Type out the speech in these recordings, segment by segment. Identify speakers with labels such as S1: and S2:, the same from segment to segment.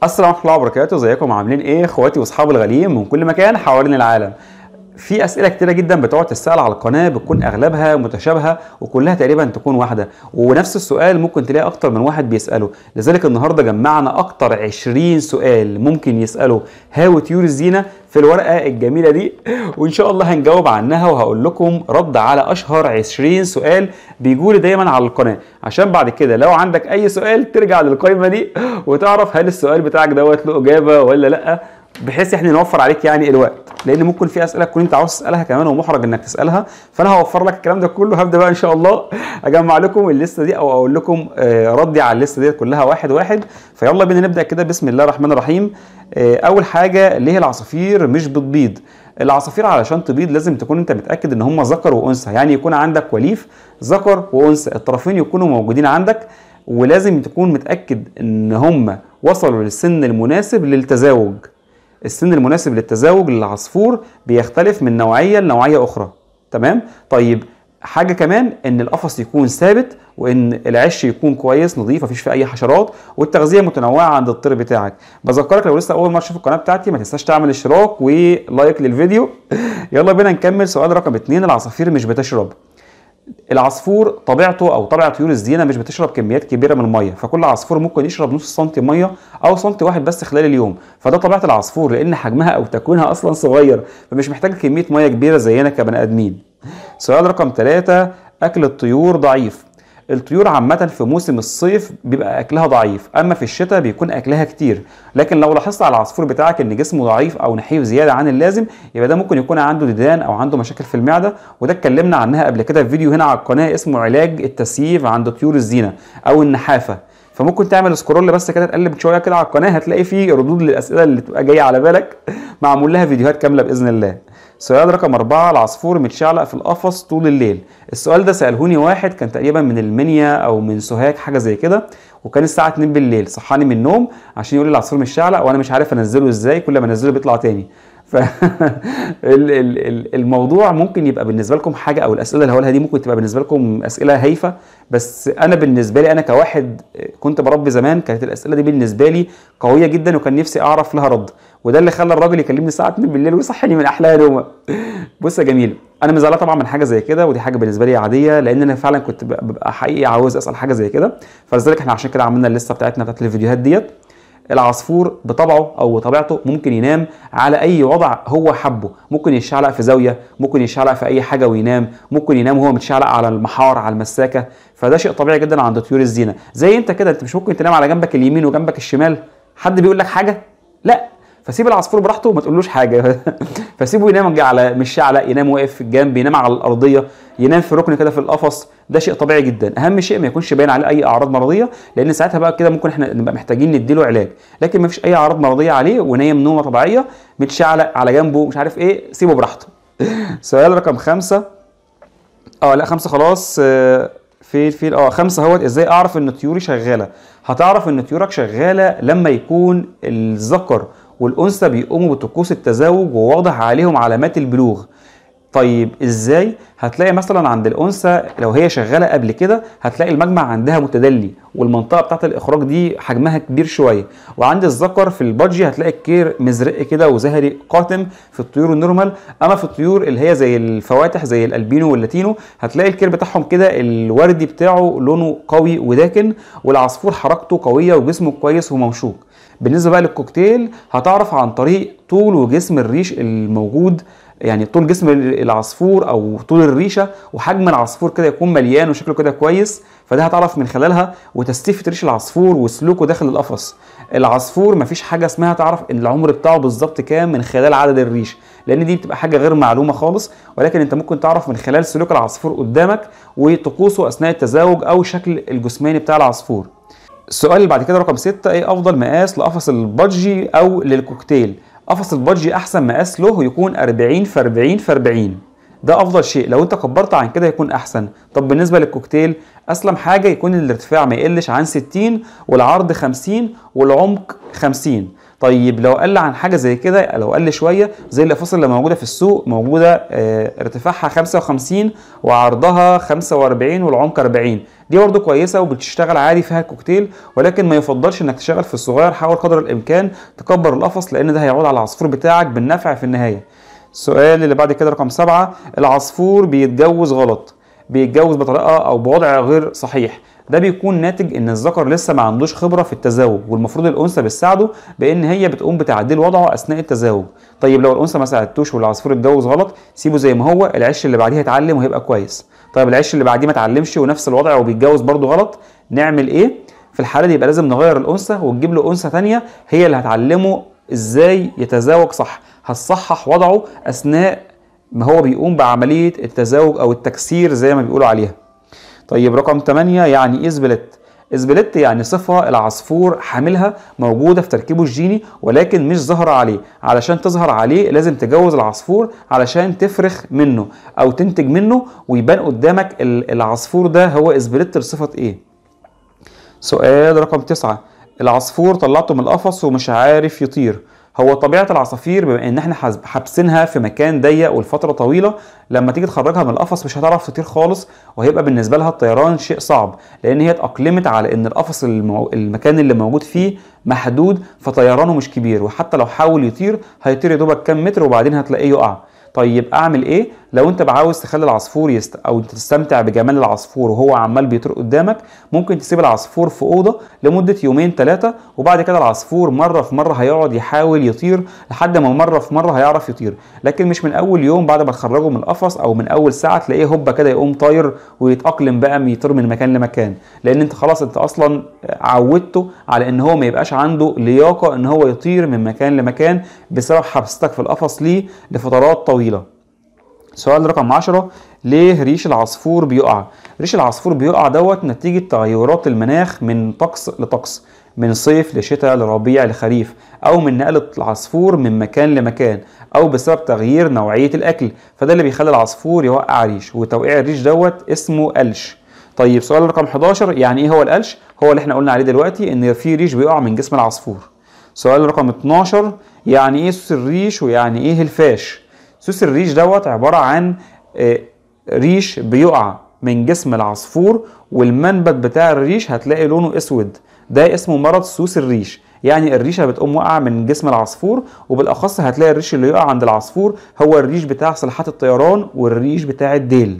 S1: السلام ورحمه الله وبركاته ازيكم عاملين ايه اخواتي واصحابي الغاليين من كل مكان حوالين العالم في اسئله كتيره جدا بتقعد تسال على القناه بتكون اغلبها متشابهه وكلها تقريبا تكون واحده ونفس السؤال ممكن تلاقي اكتر من واحد بيساله لذلك النهارده جمعنا اكتر 20 سؤال ممكن يساله هاو طيور الزينه في الورقه الجميله دي وان شاء الله هنجاوب عنها وهقول لكم رد على اشهر 20 سؤال بيجولي دايما على القناه عشان بعد كده لو عندك اي سؤال ترجع للقائمه دي وتعرف هل السؤال بتاعك دوت له اجابه ولا لا بحيث احنا نوفر عليك يعني الوقت لان ممكن في اسئله تكون انت عاوز تسالها كمان ومحرج انك تسالها فانا هوفر لك الكلام ده كله هبدا بقى ان شاء الله اجمع لكم الليسته دي او اقول لكم آه، ردي على الليسته دي كلها واحد واحد فيلا بينا نبدا كده بسم الله الرحمن الرحيم آه، اول حاجه ليه العصافير مش بتبيض العصافير علشان تبيض لازم تكون انت متاكد ان هم ذكر وانثى يعني يكون عندك وليف ذكر وانثى الطرفين يكونوا موجودين عندك ولازم تكون متاكد ان هم وصلوا للسن المناسب للتزاوج السن المناسب للتزاوج للعصفور بيختلف من نوعيه لنوعيه اخرى تمام طيب حاجه كمان ان القفص يكون ثابت وان العش يكون كويس نظيف مفيش فيه اي حشرات والتغذيه متنوعه عند الطير بتاعك بذكرك لو لسه اول مره تشوف القناه بتاعتي ما تنساش تعمل اشتراك ولايك للفيديو يلا بينا نكمل سؤال رقم اتنين العصافير مش بتشرب العصفور طبيعته او طبيعه طيور الزينه مش بتشرب كميات كبيره من الميه فكل عصفور ممكن يشرب نص سنتي ميه او سنتي واحد بس خلال اليوم فده طبيعه العصفور لان حجمها او تكوينها اصلا صغير فمش محتاجه كميه ميه كبيره زينا كبني ادمين سؤال رقم ثلاثة اكل الطيور ضعيف الطيور عامة في موسم الصيف بيبقى أكلها ضعيف، أما في الشتاء بيكون أكلها كتير، لكن لو لاحظت على العصفور بتاعك إن جسمه ضعيف أو نحيف زيادة عن اللازم يبقى ده ممكن يكون عنده ديدان أو عنده مشاكل في المعدة، وده اتكلمنا عنها قبل كده في فيديو هنا على القناة اسمه علاج التسييف عند طيور الزينة أو النحافة. فممكن تعمل سكرول بس كده تقلب شويه كده على القناه هتلاقي فيه ردود للاسئله اللي تبقى جايه على بالك معمول لها فيديوهات كامله باذن الله. سؤال رقم أربعة العصفور متشعلق في القفص طول الليل السؤال ده سألهوني واحد كان تقريبا من المنيا أو من سوهاج حاجة زي كده وكان الساعة 2 بالليل صحاني من النوم عشان يقول لي العصفور متشعلق وأنا مش عارف أنزله إزاي كل ما أنزله بيطلع تاني ف ال- ال- ال- الموضوع ممكن يبقى بالنسبه لكم حاجه او الاسئله اللي هقولها دي ممكن تبقى بالنسبه لكم اسئله هايفه بس انا بالنسبه لي انا كواحد كنت بربي زمان كانت الاسئله دي بالنسبه لي قويه جدا وكان نفسي اعرف لها رد وده اللي خلى الراجل يكلمني الساعه 2 بالليل ويصحيني من احلى نومه بص يا جميل انا مزعله طبعا من حاجه زي كده ودي حاجه بالنسبه لي عاديه لان انا فعلا كنت ببقى حقيقي عاوز اسال حاجه زي كده فلذلك احنا عشان كده عملنا الليسته بتاعتنا بتاعت الفيديوهات ديت العصفور بطبعه او بطبيعته ممكن ينام على اي وضع هو حبه ممكن يشعلق في زاويه ممكن يشعلق في اي حاجه وينام ممكن ينام وهو متشعلق على المحار على المساكه فده شيء طبيعي جدا عند طيور الزينه زي انت كده انت مش ممكن تنام على جنبك اليمين وجنبك الشمال حد بيقول لك حاجه لا فسيب العصفور براحته وما تقولوش حاجه فسيبه ينام على مش شعلق ينام واقف في الجنب ينام على الارضيه ينام في ركن كده في القفص ده شيء طبيعي جدا اهم شيء ما يكونش باين عليه اي اعراض مرضيه لان ساعتها بقى كده ممكن احنا نبقى محتاجين نديله علاج لكن ما فيش اي اعراض مرضيه عليه ونايم نومه طبيعيه متشعلق على جنبه مش عارف ايه سيبه براحته سؤال رقم خمسة اه لا خمسة خلاص آه، في في اه خمسة اهوت ازاي اعرف ان طيوري شغاله هتعرف ان طيورك شغاله لما يكون الذكر والانثى بيقوموا بطقوس التزاوج وواضح عليهم علامات البلوغ طيب ازاي هتلاقي مثلا عند الانثى لو هي شغاله قبل كده هتلاقي المجمع عندها متدلي والمنطقه بتاعه الاخراج دي حجمها كبير شويه وعند الذكر في البادجي هتلاقي الكير مزرق كده وزهري قاتم في الطيور النورمال اما في الطيور اللي هي زي الفواتح زي الالبينو واللاتينو هتلاقي الكير بتاعهم كده الوردي بتاعه لونه قوي وداكن والعصفور حركته قويه وجسمه كويس وممشوق بالنسبه بقى للكوكتيل هتعرف عن طريق طول وجسم الريش الموجود يعني طول جسم العصفور او طول الريشه وحجم العصفور كده يكون مليان وشكله كده كويس فده هتعرف من خلالها وتستيفة ريش العصفور وسلوكه داخل القفص العصفور مفيش حاجه اسمها تعرف ان العمر بتاعه بالظبط كام من خلال عدد الريش لان دي بتبقى حاجه غير معلومه خالص ولكن انت ممكن تعرف من خلال سلوك العصفور قدامك وطقوسه اثناء التزاوج او الشكل الجسماني بتاع العصفور السؤال اللي بعد كده رقم ستة ايه افضل مقاس لقفص البادجي او للكوكتيل قفص البادجي احسن مقاس له يكون 40 في 40 في 40 ده افضل شيء لو انت كبرت عن كده يكون احسن طب بالنسبه للكوكتيل اسلم حاجه يكون الارتفاع ما يقلش عن 60 والعرض 50 والعمق 50 طيب لو قل عن حاجه زي كده لو قل شويه زي الافاصل اللي موجوده في السوق موجوده اه ارتفاعها 55 وعرضها 45 والعمق 40 دي برضه كويسه وبتشتغل عادي فيها الكوكتيل ولكن ما يفضلش انك تشتغل في الصغير حاول قدر الامكان تكبر القفص لان ده هيعود على العصفور بتاعك بالنفع في النهايه السؤال اللي بعد كده رقم سبعة العصفور بيتجوز غلط بيتجوز بطريقه او بوضع غير صحيح ده بيكون ناتج ان الذكر لسه ما عندوش خبره في التزاوج والمفروض الانثى بتساعده بان هي بتقوم بتعديل وضعه اثناء التزاوج طيب لو الانثى ما ساعدتوش والعصفور اتجوز غلط سيبه زي ما هو العش اللي بعديه هيتعلم وهيبقى كويس طيب العش اللي بعديه ما اتعلمش ونفس الوضع وبيتجوز برضه غلط نعمل ايه في الحاله دي يبقى لازم نغير الانثى ونجيب له انثى ثانيه هي اللي هتعلمه ازاي يتزاوج صح هتصحح وضعه اثناء ما هو بيقوم بعمليه التزاوج او التكسير زي ما بيقولوا عليها طيب رقم 8 يعني ايه سبلت سبلت يعني صفة العصفور حاملها موجودة في تركيبه الجيني ولكن مش ظاهرة عليه علشان تظهر عليه لازم تجوز العصفور علشان تفرخ منه أو تنتج منه ويبان قدامك العصفور ده هو سبلت لصفة ايه سؤال رقم 9 العصفور طلعته من القفص ومش عارف يطير هو طبيعه العصافير بما ان احنا حابسينها في مكان ضيق ولفتره طويله لما تيجي تخرجها من القفص مش هتعرف تطير خالص وهيبقى بالنسبه لها الطيران شيء صعب لان هي اتاقلمت على ان القفص المو... المكان اللي موجود فيه محدود فطيرانه مش كبير وحتى لو حاول يطير هيطير يا دوبك كام متر وبعدين هتلاقيه يقع طيب اعمل ايه لو انت عاوز تخلي العصفور يست... او تستمتع بجمال العصفور وهو عمال بيطير قدامك ممكن تسيب العصفور في اوضه لمده يومين ثلاثه وبعد كده العصفور مره في مره هيقعد يحاول يطير لحد ما مره في مره هيعرف يطير لكن مش من اول يوم بعد ما تخرجه من القفص او من اول ساعه تلاقيه هوبا كده يقوم طاير ويتاقلم بقى يطير من مكان لمكان لان انت خلاص انت اصلا عودته على ان هو ما يبقاش عنده لياقه ان هو يطير من مكان لمكان بسبب حبستك في القفص ليه لفترات طويله سؤال رقم 10 ليه ريش العصفور بيقع ريش العصفور بيقع دوت نتيجة تغيرات المناخ من طقس لطقس من صيف لشتاء لربيع لخريف او من نقل العصفور من مكان لمكان او بسبب تغيير نوعية الاكل فده اللي بيخلي العصفور يوقع ريش وتوقيع الريش دوت اسمه قلش طيب سؤال رقم 11 يعني ايه هو القلش هو اللي احنا قلنا عليه دلوقتي ان في ريش بيقع من جسم العصفور سؤال رقم 12 يعني ايه سوس الريش ويعني ايه الفاش سوس الريش دوت عبارة عن ريش بيقع من جسم العصفور والمنبت بتاع الريش هتلاقي لونه اسود ده اسمه مرض سوس الريش يعني الريشه بتقوم واقعه من جسم العصفور وبالاخص هتلاقي الريش اللي يقع عند العصفور هو الريش بتاع صلاحات الطيران والريش بتاع الديل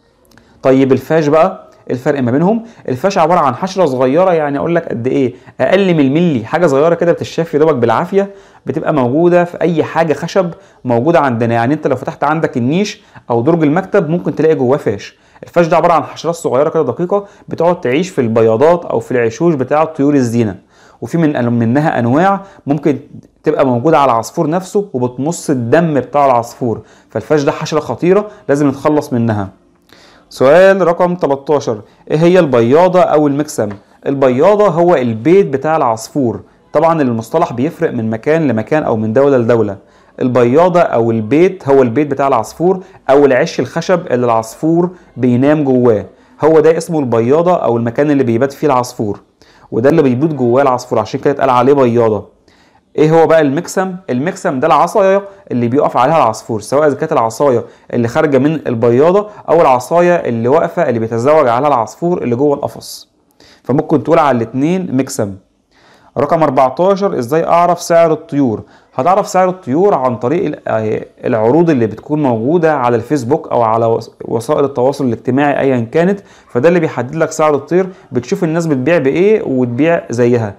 S1: طيب الفاش بقى الفرق ما بينهم الفاش عباره عن حشره صغيره يعني اقول لك قد ايه اقل من الملي حاجه صغيره كده بتشاف يا دوبك بالعافيه بتبقى موجوده في اي حاجه خشب موجوده عندنا يعني انت لو فتحت عندك النيش او درج المكتب ممكن تلاقي جواه فاش الفاش ده عباره عن حشرات صغيره كده دقيقه بتقعد تعيش في البياضات او في العشوش بتاعه طيور الزينه وفي من منها انواع ممكن تبقى موجوده على العصفور نفسه وبتمص الدم بتاع العصفور فالفاش ده حشره خطيره لازم نتخلص منها سؤال رقم 13 ايه هي البياضة او المكسم البياضة هو البيت بتاع العصفور طبعا المصطلح بيفرق من مكان لمكان او من دولة لدولة البياضة او البيت هو البيت بتاع العصفور او العش الخشب اللي العصفور بينام جواه هو ده اسمه البياضة او المكان اللي بيبات فيه العصفور وده اللي بيبوت جواه العصفور عشان كده اتقال عليه بياضة ايه هو بقى المكسم المكسم ده العصايه اللي بيقف عليها العصفور سواء اذا كانت العصايه اللي خارجه من البياضه او العصايه اللي واقفه اللي بيتزوج عليها العصفور اللي جوه القفص فممكن تقول على الاثنين مكسم رقم 14 ازاي اعرف سعر الطيور هتعرف سعر الطيور عن طريق العروض اللي بتكون موجوده على الفيسبوك او على وسائل التواصل الاجتماعي ايا كانت فده اللي بيحدد لك سعر الطير بتشوف الناس بتبيع بايه وتبيع زيها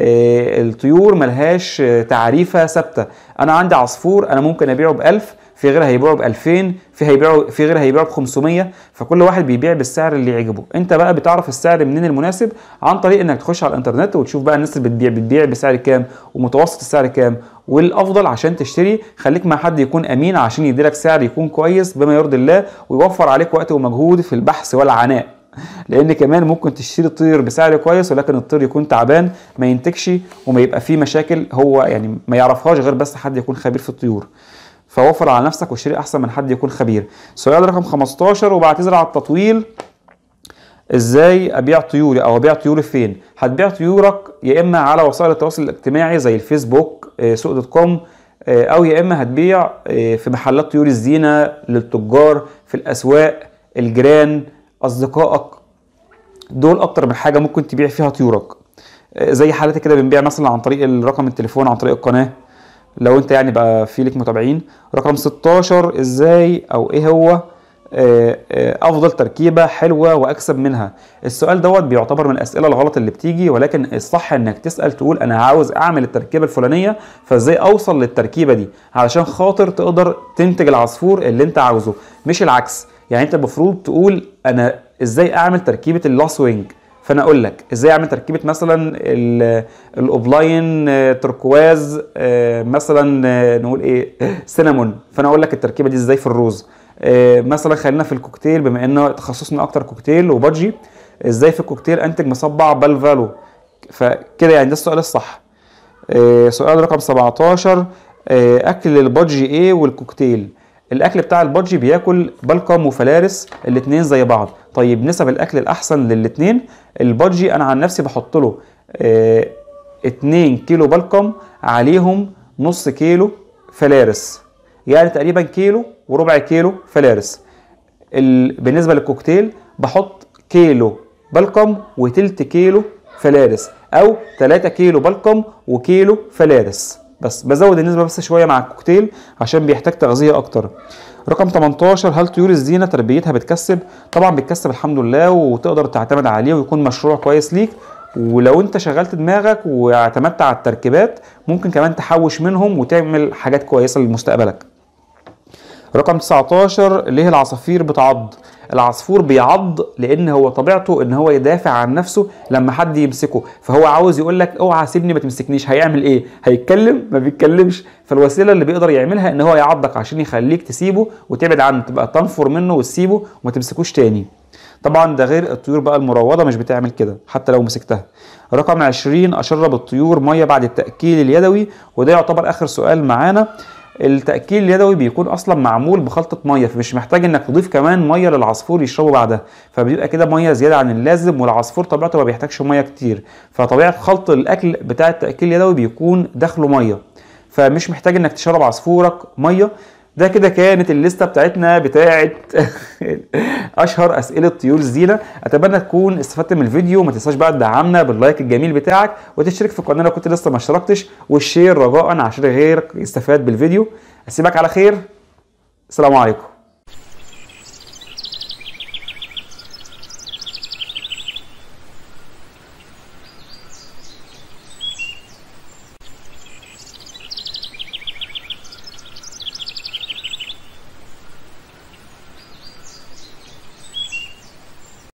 S1: الطيور ملهاش تعريفه ثابته انا عندي عصفور انا ممكن ابيعه ب 1000 في غيرها هيبيعه ب 2000 في هيبيعه في غيرها هيبيعه ب 500 فكل واحد بيبيع بالسعر اللي يعجبه انت بقى بتعرف السعر منين المناسب عن طريق انك تخش على الانترنت وتشوف بقى الناس اللي بتبيع بتبيع بسعر كام ومتوسط السعر كام والافضل عشان تشتري خليك مع حد يكون امين عشان يديلك سعر يكون كويس بما يرضي الله ويوفر عليك وقت ومجهود في البحث والعناء لان كمان ممكن تشتري طير بسعر كويس ولكن الطير يكون تعبان ما ينتجش وما يبقى فيه مشاكل هو يعني ما يعرفهاش غير بس حد يكون خبير في الطيور فوفر على نفسك واشتري احسن من حد يكون خبير سؤال رقم 15 وبعتذر على التطويل ازاي ابيع طيوري او ابيع طيوري فين هتبيع طيورك يا اما على وسائل التواصل الاجتماعي زي الفيسبوك آه، سوق دوت كوم آه، او يا اما هتبيع آه، في محلات طيور الزينه للتجار في الاسواق الجيران اصدقائك دول اكتر من حاجه ممكن تبيع فيها طيورك آه، زي حالتي كده بنبيع مثلا عن طريق الرقم التليفون عن طريق القناه لو انت يعني بقى في لك متابعين رقم 16 ازاي او ايه هو آه، آه، افضل تركيبه حلوه واكسب منها السؤال دوت بيعتبر من الاسئله الغلط اللي بتيجي ولكن الصح انك تسال تقول انا عاوز اعمل التركيبه الفلانيه فازاي اوصل للتركيبه دي علشان خاطر تقدر تنتج العصفور اللي انت عاوزه مش العكس يعني انت المفروض تقول انا ازاي اعمل تركيبه اللاس وينج فانا اقول لك ازاي اعمل تركيبه مثلا ال- الاوبلاين آه، تركواز آه، مثلا آه، نقول ايه سينامون فانا اقول لك التركيبه دي ازاي في الروز آه، مثلا خلينا في الكوكتيل بما انه تخصصنا اكتر كوكتيل وبادجي ازاي في الكوكتيل انتج مصبع بالفالو فكده يعني ده السؤال الصح آه، سؤال رقم 17 آه، اكل البادجي ايه والكوكتيل الاكل بتاع البادجي بياكل بلقم وفلارس الاتنين زي بعض طيب نسب الاكل الاحسن للاتنين البادجي انا عن نفسي بحط له آه، 2 كيلو بلقم عليهم نص كيلو فلارس يعني تقريبا كيلو وربع كيلو فلارس ال... بالنسبه للكوكتيل بحط كيلو بلقم وتلت كيلو فلارس او 3 كيلو بلقم وكيلو فلارس بس بزود النسبه بس شويه مع الكوكتيل عشان بيحتاج تغذيه اكتر رقم 18 هل طيور الزينه تربيتها بتكسب طبعا بتكسب الحمد لله وتقدر تعتمد عليه ويكون مشروع كويس ليك ولو انت شغلت دماغك واعتمدت على التركيبات ممكن كمان تحوش منهم وتعمل حاجات كويسه لمستقبلك رقم 19 ليه العصافير بتعض العصفور بيعض لان هو طبيعته ان هو يدافع عن نفسه لما حد يمسكه فهو عاوز يقول لك اوعى سيبني ما تمسكنيش هيعمل ايه هيتكلم ما بيتكلمش فالوسيله اللي بيقدر يعملها ان هو يعضك عشان يخليك تسيبه وتبعد عنه تبقى تنفر منه وتسيبه وما تمسكوش تاني طبعا ده غير الطيور بقى المروضه مش بتعمل كده حتى لو مسكتها رقم 20 اشرب الطيور ميه بعد التاكيل اليدوي وده يعتبر اخر سؤال معانا التأكيل اليدوي بيكون أصلا معمول بخلطة مية فمش محتاج إنك تضيف كمان مية للعصفور يشربه بعدها فبيبقى كده مية زيادة عن اللازم والعصفور طبيعته ما بيحتاجش مية كتير فطبيعة خلط الأكل بتاع التأكيل اليدوي بيكون داخله مية فمش محتاج إنك تشرب عصفورك مية ده كده كانت الليسته بتاعتنا بتاعت اشهر اسئله طيور الزينه اتمنى تكون استفدت من الفيديو ما تنساش بقى تدعمنا باللايك الجميل بتاعك وتشترك في القناه لو كنت لسه ما اشتركتش والشير رجاء عشان غيرك يستفاد بالفيديو اسيبك على خير السلام عليكم